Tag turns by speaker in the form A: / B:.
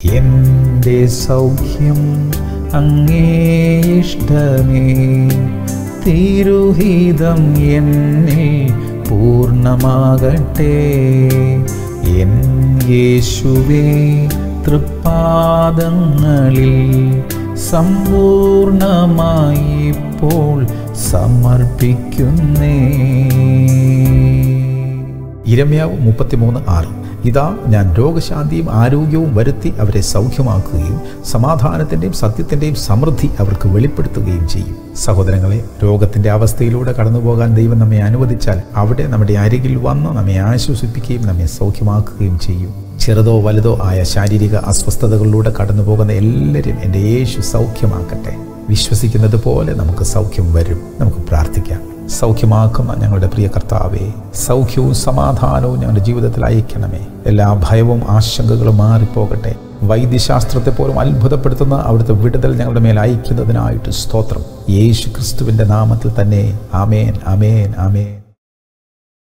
A: എൻ്റെ സൗഖ്യം അങ്ങേ ഇഷ്ടമേ തിരുഹിതം എന്നിൽ പൂർണ്ണമാകട്ടെ എൻ യേശുവേ തൃപ്പാദങ്ങളിൽ സമ്പൂർണമായി ഇപ്പോൾ സമർപ്പിക്കുന്നേ ഇരമ്യാവ് മുപ്പത്തിമൂന്ന് ആറ് ഇതാ ഞാൻ രോഗശാന്തിയും ആരോഗ്യവും വരുത്തി അവരെ സൗഖ്യമാക്കുകയും സമാധാനത്തിൻ്റെയും സത്യത്തിൻ്റെയും സമൃദ്ധി അവർക്ക് വെളിപ്പെടുത്തുകയും ചെയ്യും സഹോദരങ്ങളെ രോഗത്തിൻ്റെ അവസ്ഥയിലൂടെ കടന്നു പോകാൻ ദൈവം നമ്മെ അനുവദിച്ചാൽ അവിടെ നമ്മുടെ അരികിൽ വന്ന് നമ്മെ ആശ്വസിപ്പിക്കുകയും നമ്മെ സൗഖ്യമാക്കുകയും ചെയ്യും ചെറുതോ വലുതോ ആയ ശാരീരിക അസ്വസ്ഥതകളിലൂടെ കടന്നു പോകുന്ന എല്ലാവരും എൻ്റെ യേശു സൗഖ്യമാക്കട്ടെ വിശ്വസിക്കുന്നത് പോലെ നമുക്ക് സൗഖ്യം വരും നമുക്ക് പ്രാർത്ഥിക്കാം സൗഖ്യമാക്കുന്ന ഞങ്ങളുടെ പ്രിയ കർത്താവേ സൗഖ്യവും സമാധാനവും ഞങ്ങളുടെ ജീവിതത്തിൽ അയക്കണമേ എല്ലാ ഭയവും ആശങ്കകളും മാറിപ്പോകട്ടെ വൈദ്യശാസ്ത്രത്തെ പോലും അത്ഭുതപ്പെടുത്തുന്ന അവിടുത്തെ വിടുതൽ ഞങ്ങളുടെ മേൽ അയക്കുന്നതിനായിട്ട് സ്തോത്രം യേശു ക്രിസ്തുവിൻ്റെ നാമത്തിൽ തന്നെ ആമേൻ ആമേൻ ആമേൻ